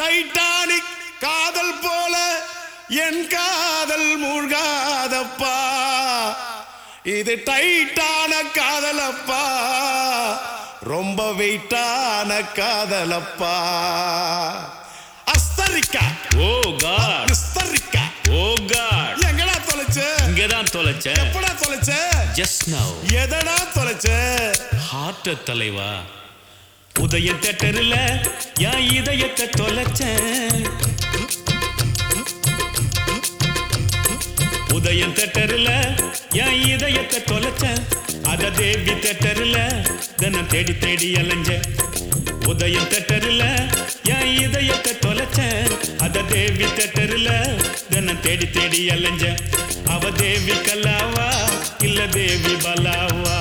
Titanic காதல் போல என் காதல் மூழ்காதப்பா இது டைட்டான காதலப்பா ரொம்ப வெயிட்டான காதலப்பா அஸ்தரிக்கா ஓ காட் விஸ்தரிக்கா ஓ காட் எங்கடா தொலைச்ச இங்கதான் தொலைச்சேன் எப்படா தொலைச்ச ஜஸ்ட் நவ் எதடா தொலைச்ச ஹார்ட் தலைவா உதய தேட்டரில் என் இதயத்தை தொலைச்சேன் உதயம் தேட்டரில் என் இதயத்தை தொலைச்சேன் அத தேவி தேட்டரில் தினம் தேடி தேடி அலைஞ்சேன் உதயம் தேட்டரில் என் இதயத்தை தொலைச்சேன் அத தேவி தேட்டரில் தினம் தேடி தேடி அலைஞ்சேன் அவ தேவி கல்லாவா இல்ல தேவி பலாவா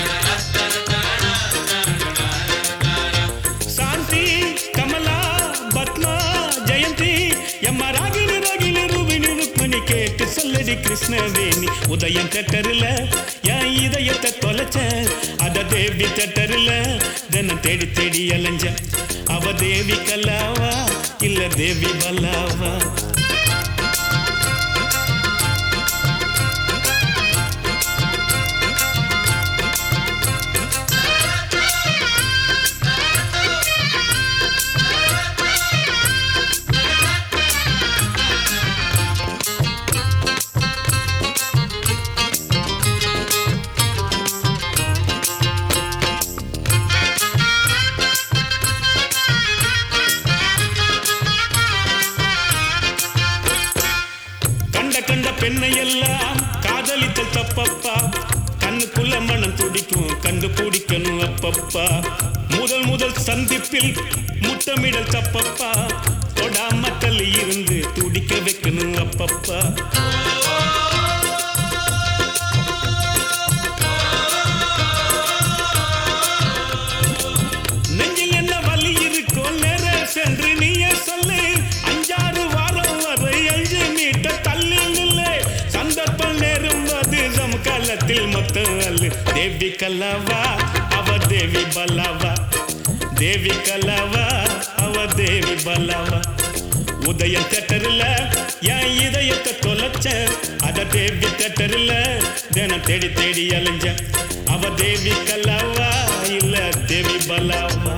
சாந்தி கமலா பத்மா ஜெயந்தி எம்மா ராகினி ராகினி ரூபினி ருக்மிணி கேட்டு சொல்லடி கிருஷ்ணவேணி உதயம் தேட்டரில் என் இதயத்தை தொலைச்சேன் அத தேவி தேட்டரில் தினம் தேடி தேடி அலைஞ்சேன் அவ தேவி கல்லாவா இல்ல தேவி பல்லாவா கண்ட கண்ட பெண்ணை எல்லாம் காதலித்தல் தப்பப்பா கண்ணுக்குள்ள மனம் துடிக்கும் கண்டு பிடிக்கணும் அப்பப்பா முதல் முதல் சந்திப்பில் முத்தமிடல் தப்பப்பா தொடாம தள்ளி இருந்து துடிக்க வைக்கணும் அப்பப்பா நெஞ்சில் என்ன வலி இருக்கோ நேர சென்று நீயே சொல்லு அஞ்சாறு வாரம் வரை அஞ்சு மீட்டர் தள்ளி நில்லு சந்தர்ப்பம் நேரும் போது நம் காலத்தில் மொத்தம் அல்லு தேவி கல்லாவா அவ தேவி பல்லாவா தேவி கல்லாவா அவ தேவி பல்லாவா உதயம் தேட்டரில் என் இதயத்தை தொலைச்ச அத தேவி தேட்டரில் தினம் தேடி தேடி அலைஞ்ச அவ தேவி கல்லாவா இல்ல தேவி பல்லாவா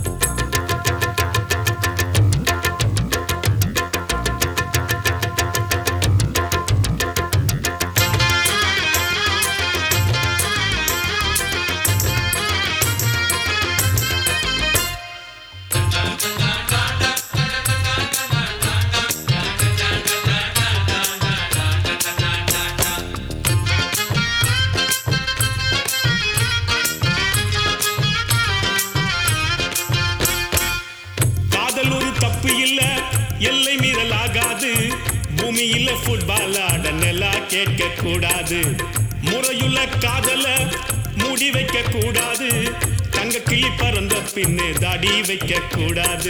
காதல் ஒரு தப்பு இல்ல எல்லை மீறல் ஆகாது பூமியில ஃபுட்பால் ஆட நிலா கேட்க கூடாது முறையுள்ள காதல மூடி வைக்க கூடாது தங்க கிளி பறந்த பின்னு தாடி வைக்க கூடாது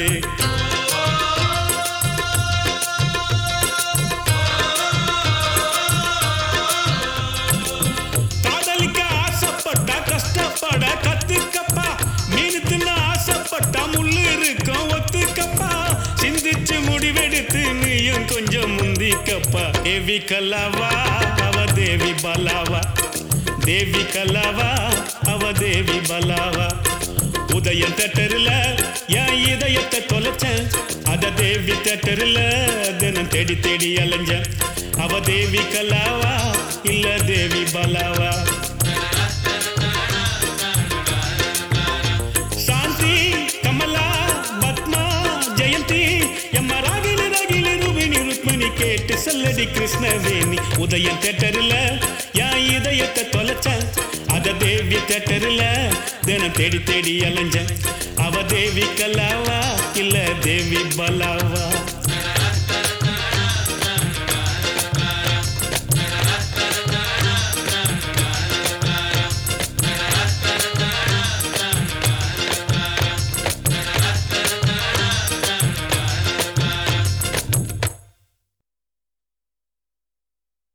காதலிக்க ஆசைப்பட்டா கஷ்டப்பட கத்துக்கப்பா மீன் தின்ன ஆசைப்பட்டா முள்ளு இருக்கும் ஒத்துக்கப்பா சிந்திச்சு முடிவெடுத்து நீயும் கொஞ்சம் முந்திக்கப்பா தேவி கல்லாவா அவ தேவி பலாவா தேவி கல்லாவா அவ தேவி பலாவா உதயம் தேட்டரில் என் இதயத்தை தொலைச்சேன் அத தேவி தேட்டரில் தினம் தேடி தேடி அலைஞ்சேன் அவ தேவி கல்லாவா இல்ல தேவி பலாவா சாந்தி கமலா பத்மா ஜெயந்தி எம்மா ராகினி ராகினி ரூபினி ருக்மிணி கேட்டு சொல்லடி கிருஷ்ணவேணி உதயம் தேட்டரில் என் இதயத்தை தொலைச்சேன் அத தேவி தேட்டரில் தினம் தேடி தேடி அலைஞ்சேன் அவ தேவி கல்லாவா இல்ல தேவி பலாவா